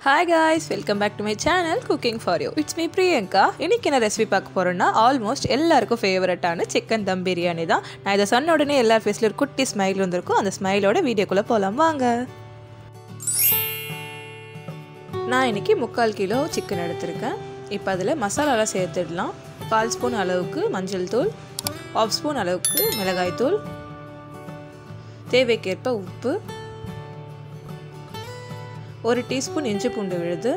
hi guys welcome back to my channel cooking for you it's me Priyanka இன்னைக்கு என்ன recipe பார்க்க போகிறோன்னா almost எல்லாருக்கும் ஃபேவரட்டான சிக்கன் தம் பிரியாணி தான் நான் இதை சொன்ன உடனே எல்லார் ஃபேஸில் ஒரு குட்டி ஸ்மைல் வந்திருக்கும் அந்த ஸ்மைலோட வீடியோக்குள்ளே போகலாம் வாங்க நான் இன்னைக்கு முக்கால் கிலோ சிக்கன் எடுத்திருக்கேன் இப்போ அதில் மசாலாலாம் சேர்த்துடலாம் கால் ஸ்பூன் அளவுக்கு மஞ்சள் தூள் ஆஃப் ஸ்பூன் அளவுக்கு மிளகாய் தூள் தேவைக்கேற்ப உப்பு ஒரு டீஸ்பூன் இஞ்சி பூண்டு விழுது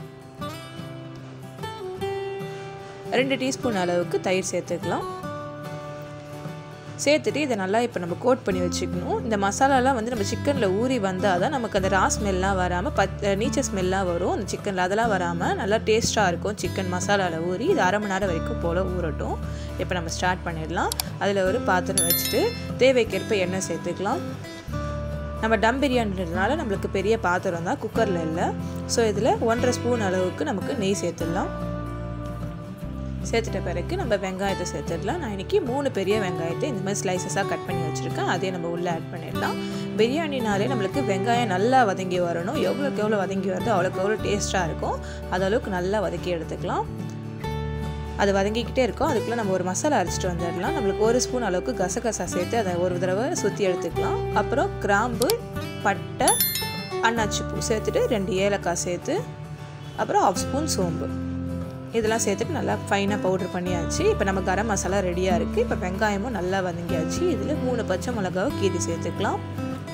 ரெண்டு டீஸ்பூன் அளவுக்கு தயிர் சேர்த்துக்கலாம் சேர்த்துட்டு இதை நல்லா இப்போ நம்ம கோட் பண்ணி வச்சுக்கணும் இந்த மசாலாலாம் வந்து நம்ம சிக்கனில் ஊறி வந்தால் தான் நமக்கு அந்த ரா ஸ்மெல்லாம் வராமல் பத் நீச்ச ஸ்மெல்லாம் வரும் அந்த சிக்கனில் அதெல்லாம் வராமல் நல்லா டேஸ்ட்டாக இருக்கும் சிக்கன் மசாலாவில் ஊறி இது அரை மணி நேரம் வரைக்கும் போல் ஊறட்டும் இப்போ நம்ம ஸ்டார்ட் பண்ணிடலாம் அதில் ஒரு பாத்திரம் வச்சுட்டு தேவைக்கேற்ப எண்ணெய் சேர்த்துக்கலாம் நம்ம டம் பிரியாணின்றதுனால நம்மளுக்கு பெரிய பாத்திரம் தான் குக்கரில் இல்லை ஸோ இதில் ஒன்றரை ஸ்பூன் அளவுக்கு நமக்கு நெய் சேர்த்துடலாம் சேர்த்துட்ட பிறகு நம்ம வெங்காயத்தை சேர்த்துடலாம் நான் இன்றைக்கி மூணு பெரிய வெங்காயத்தை இந்த மாதிரி ஸ்லைசஸாக கட் பண்ணி வச்சுருக்கேன் அதே நம்ம உள்ளே ஆட் பண்ணிடலாம் பிரியாணினாலே நம்மளுக்கு வெங்காயம் நல்லா வதங்கி வரணும் எவ்வளோக்கு எவ்வளோ வதங்கி வருதோ அவ்வளோக்கு எவ்வளோ டேஸ்ட்டாக இருக்கும் அது அளவுக்கு நல்லா வதக்கி எடுத்துக்கலாம் அது வதங்கிக்கிட்டே இருக்கும் அதுக்குள்ளே நம்ம ஒரு மசாலா அரைச்சிட்டு வந்துடலாம் நம்மளுக்கு ஒரு ஸ்பூன் அளவுக்கு கசகசா சேர்த்து அதை ஒரு தடவை சுற்றி எடுத்துக்கலாம் அப்புறம் கிராம்பு பட்டை அன்னாச்சி பூ சேர்த்துட்டு ரெண்டு ஏலக்காய் சேர்த்து அப்புறம் ஆஃப் ஸ்பூன் சோம்பு இதெல்லாம் சேர்த்துட்டு நல்லா ஃபைனாக பவுட்ரு பண்ணியாச்சு இப்போ நம்ம கரம் மசாலா ரெடியாக இருக்குது இப்போ வெங்காயமும் நல்லா வதங்கியாச்சு இதில் மூணு பச்சை மிளகாவை கீரி சேர்த்துக்கலாம்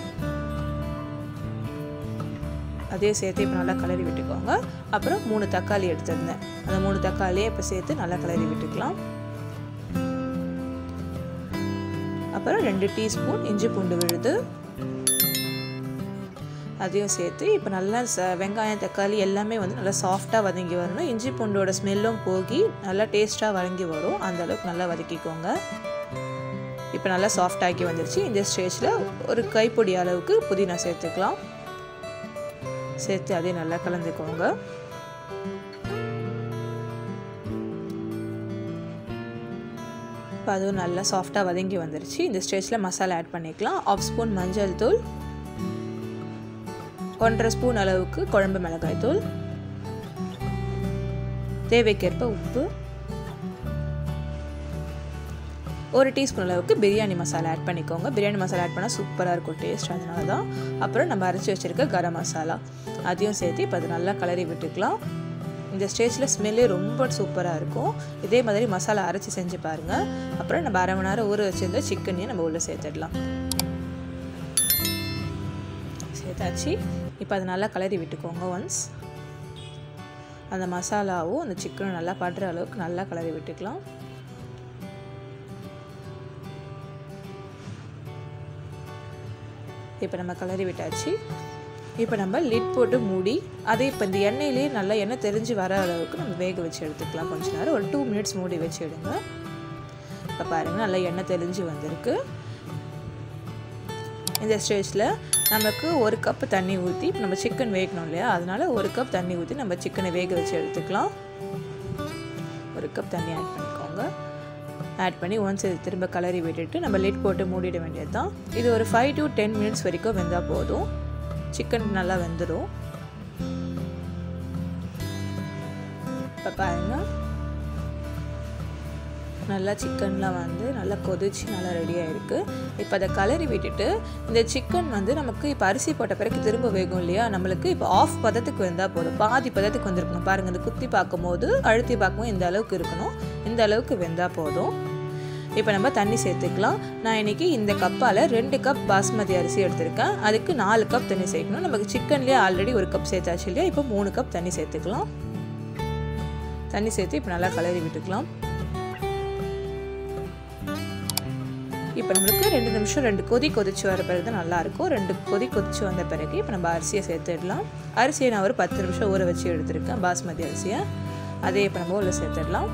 அதே சேர்த்து இப்போ நல்லா கிளறி விட்டுக்கோங்க அப்புறம் மூணு தக்காளி எடுத்திருந்தேன் அந்த மூணு தக்காளியை இப்போ சேர்த்து நல்லா கிளறி விட்டுக்கலாம் அப்புறம் ரெண்டு டீஸ்பூன் இஞ்சி பூண்டு விழுது அதையும் சேர்த்து இப்போ நல்லா ச வெங்காயம் தக்காளி எல்லாமே வந்து நல்லா சாஃப்டாக வதங்கி வரணும் இஞ்சி பூண்டோட ஸ்மெல்லும் போகி நல்லா டேஸ்ட்டாக வதங்கி வரும் அந்த அளவுக்கு நல்லா வதக்கிக்கோங்க இப்போ நல்லா சாஃப்டாக்கி வந்துருச்சு இந்த ஸ்டேஜில் ஒரு கைப்பொடி அளவுக்கு புதினா சேர்த்துக்கலாம் சேர்த்து அதையும் நல்லா கலந்துக்கோங்க இப்போ அதுவும் நல்லா சாஃப்டாக வதங்கி வந்துருச்சு இந்த ஸ்டேஜில் மசாலா ஆட் பண்ணிக்கலாம் ஆஃப் ஸ்பூன் மஞ்சள் தூள் ஒன்றரை ஸ்பூன் அளவுக்கு குழம்பு மிளகாய் தூள் தேவைக்கேற்ப உப்பு ஒரு டீஸ்பூன் அளவுக்கு பிரியாணி மசாலா ஆட் பண்ணிக்கோங்க பிரியாணி மசாலா ஆட் பண்ணால் சூப்பராக இருக்கும் டேஸ்ட் அதனால தான் அப்புறம் நம்ம அரைச்சி வச்சுருக்க கரம் மசாலா அதையும் சேர்த்து இப்போ அது நல்லா கலரி விட்டுக்கலாம் இந்த ஸ்டேஜில் ஸ்மெல்லே ரொம்ப சூப்பராக இருக்கும் இதே மாதிரி மசாலா அரைச்சி செஞ்சு பாருங்கள் அப்புறம் நம்ம அரை மணி நேரம் ஊற வச்சுருந்த சிக்கனையும் நம்ம உள்ளே சேர்த்துடலாம் சேர்த்தாச்சு இப்போ அதை நல்லா கலரி விட்டுக்கோங்க ஒன்ஸ் அந்த மசாலாவும் அந்த சிக்கனும் நல்லா படுற அளவுக்கு நல்லா கலரி விட்டுக்கலாம் இப்போ நம்ம கலரி விட்டாச்சு இப்போ நம்ம லிட் போட்டு மூடி அதே இப்போ இந்த எண்ணெயிலேயே நல்லா எண்ணெய் தெரிஞ்சு வர அளவுக்கு நம்ம வேக வச்சு எடுத்துக்கலாம் கொஞ்ச நேரம் ஒரு டூ மினிட்ஸ் மூடி வச்சு எடுங்க இப்போ பாருங்கள் நல்லா எண்ணெய் தெரிஞ்சு வந்திருக்கு இந்த ஸ்டேஜில் நமக்கு ஒரு கப்பு தண்ணி ஊற்றி இப்போ நம்ம சிக்கன் வேகணும் இல்லையா அதனால் ஒரு கப் தண்ணி ஊற்றி நம்ம சிக்கனை வேக வச்சு எடுத்துக்கலாம் ஒரு கப் தண்ணி ஆட் பண்ணிக்கோங்க ஆட் பண்ணி ஒன்ஸ் இது திரும்ப கலரி விட்டுட்டு நம்ம லிட் போட்டு மூடிட வேண்டியது தான் இது ஒரு ஃபைவ் டு டென் மினிட்ஸ் வரைக்கும் வெந்தால் போதும் சிக்கன் நல்லா வெந்துடும் இப்போ பாருங்கள் நல்லா சிக்கன்லாம் வந்து நல்லா கொதிச்சு நல்லா ரெடியாக இருக்குது இப்போ அதை கலரி விட்டுட்டு இந்த சிக்கன் வந்து நமக்கு இப்போ அரிசி போட்ட பிறகு திரும்ப வேகும் இல்லையா நம்மளுக்கு இப்போ ஆஃப் பதத்துக்கு வந்தால் போதும் பாதி பதத்துக்கு வந்திருக்கணும் பாருங்கள் இந்த குத்தி பார்க்கும்போது அழுத்தி பார்க்கும்போது இந்த அளவுக்கு இருக்கணும் இந்த அளவுக்கு வெந்தால் போதும் இப்போ நம்ம தண்ணி சேர்த்துக்கலாம் நான் இன்றைக்கி இந்த கப்பால் ரெண்டு கப் பாஸ்மதி அரிசி எடுத்திருக்கேன் அதுக்கு நாலு கப் தண்ணி சேர்க்கணும் நமக்கு சிக்கன்லேயே ஆல்ரெடி ஒரு கப் சேர்த்தாச்சு இல்லையா இப்போ மூணு கப் தண்ணி சேர்த்துக்கலாம் தண்ணி சேர்த்து இப்போ நல்லா கலரி விட்டுக்கலாம் இப்போ நம்மளுக்கு ரெண்டு நிமிஷம் ரெண்டு கொதி கொதிச்சு வர பிறகு தான் நல்லாயிருக்கும் ரெண்டு கொதி கொதிச்சு வந்த பிறகு இப்போ நம்ம அரிசியை சேர்த்துடலாம் அரிசியை நான் ஒரு பத்து நிமிஷம் ஊற வச்சு எடுத்திருக்கேன் பாஸ்மதி அரிசியை அதே இப்போ நம்ம உள்ள சேர்த்துடலாம்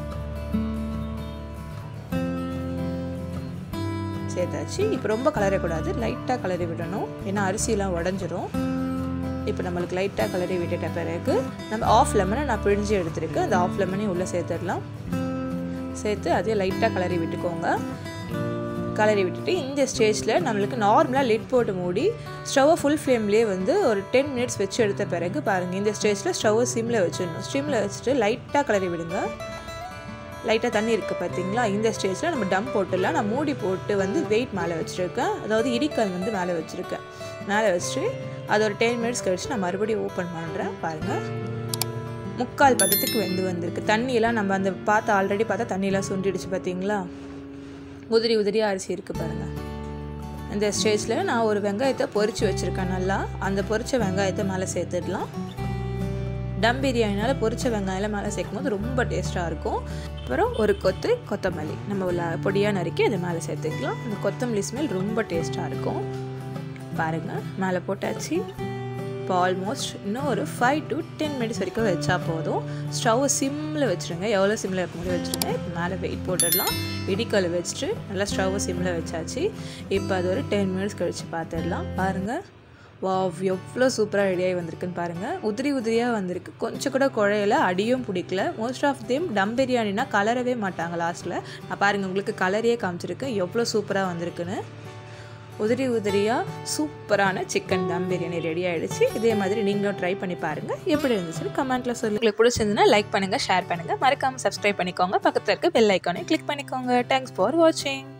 சேர்த்தாச்சு இப்போ ரொம்ப கலரக்கூடாது லைட்டாக கலரி விடணும் ஏன்னா அரிசியெலாம் உடஞ்சிரும் இப்போ நம்மளுக்கு லைட்டாக கலரி விட்டுட்ட பிறகு நம்ம ஆஃப் லெமனை நான் பிழிஞ்சு எடுத்துருக்கேன் அந்த ஆஃப் லெமனையும் உள்ளே சேர்த்துடலாம் சேர்த்து அதே லைட்டாக கலரி விட்டுக்கோங்க கலரி விட்டுட்டு இந்த ஸ்டேஜில் நம்மளுக்கு நார்மலாக லிட் போட்டு மூடி ஸ்டவ்வை ஃபுல் ஃப்ளேம்லேயே வந்து ஒரு டென் மினிட்ஸ் வச்சு எடுத்த பிறகு பாருங்கள் இந்த ஸ்டேஜில் ஸ்டவ்வை சிம்மில் வச்சிடணும் ஸ்டிம்மில் வச்சுட்டு லைட்டாக கலரி விடுங்க லைட்டாக தண்ணி இருக்குது பார்த்தீங்களா இந்த ஸ்டேஜில் நம்ம டம் போட்டுடலாம் நான் மூடி போட்டு வந்து வெயிட் மேலே வச்சுருக்கேன் அதாவது இடிக்கல் வந்து மேலே வச்சுருக்கேன் மேலே வச்சுட்டு அது ஒரு டென் மினிட்ஸ் கழிச்சு நான் மறுபடியும் ஓப்பன் பண்ணுறேன் பாருங்கள் முக்கால் பதத்துக்கு வெந்து வந்திருக்கு தண்ணியெல்லாம் நம்ம அந்த பார்த்து ஆல்ரெடி பார்த்தா தண்ணியெல்லாம் சுண்டிடுச்சு பார்த்தீங்களா உதிரி உதிரியாக அரிசி இருக்குது பாருங்கள் இந்த ஸ்டேஜில் நான் ஒரு வெங்காயத்தை பொரித்து வச்சுருக்கேன் நல்லா அந்த பொரித்த வெங்காயத்தை மேலே சேர்த்துடலாம் டம் பிரியாணினால் பொரிச்ச வெங்காயம் மேலே சேர்க்கும் போது ரொம்ப டேஸ்ட்டாக இருக்கும் அப்புறம் ஒரு கொத்து கொத்தமல்லி நம்ம உள்ள பொடியாக நறுக்கி அதை மேலே சேர்த்துக்கலாம் அந்த கொத்தமல்லி ஸ்மெல் ரொம்ப டேஸ்ட்டாக இருக்கும் பாருங்கள் மேலே போட்டாச்சு இப்போ ஆல்மோஸ்ட் இன்னும் ஒரு ஃபைவ் டு டென் மினிட்ஸ் வரைக்கும் வச்சா போதும் ஸ்டவ்வை சிம்மில் வச்சுருங்க எவ்வளோ சிம்மில் இருக்கும்போது வச்சுருங்க இப்போ மேலே வெயிட் போட்டுடலாம் இடிக்கல் வச்சுட்டு நல்லா ஸ்டவ்வை சிம்மில் வச்சாச்சு இப்போ அது ஒரு டென் மினிட்ஸ் கழித்து பார்த்துடலாம் பாருங்கள் வாவ் எவ்வளோ சூப்பராக ரெடியாகி வந்திருக்குன்னு பாருங்கள் உதிரி உதிரியாக வந்திருக்கு கொஞ்சம் கூட குழையில அடியும் பிடிக்கல மோஸ்ட் ஆஃப் தேம் டம் பிரியாணினா கலரவே மாட்டாங்க லாஸ்ட்டில் நான் பாருங்கள் உங்களுக்கு கலரையே காமிச்சிருக்கேன் எவ்வளோ சூப்பராக வந்திருக்குன்னு உதிரி உதிரியாக சூப்பரான சிக்கன் தம் பிரியாணி ரெடி ஆகிடுச்சு இதே மாதிரி நீங்களும் ட்ரை பண்ணி பாருங்கள் எப்படி இருந்துச்சுன்னு கமெண்ட்டில் சொல்லி உங்களுக்கு பிடிச்சிருந்துன்னா லைக் பண்ணுங்கள் ஷேர் பண்ணுங்கள் மறக்காமல் சப்ஸ்கிரைப் பண்ணிக்கோங்க பக்கத்தில் இருக்க பெல் ஐக்கானே கிளிக் பண்ணிக்கோங்க தேங்க்ஸ் ஃபார் வாட்சிங்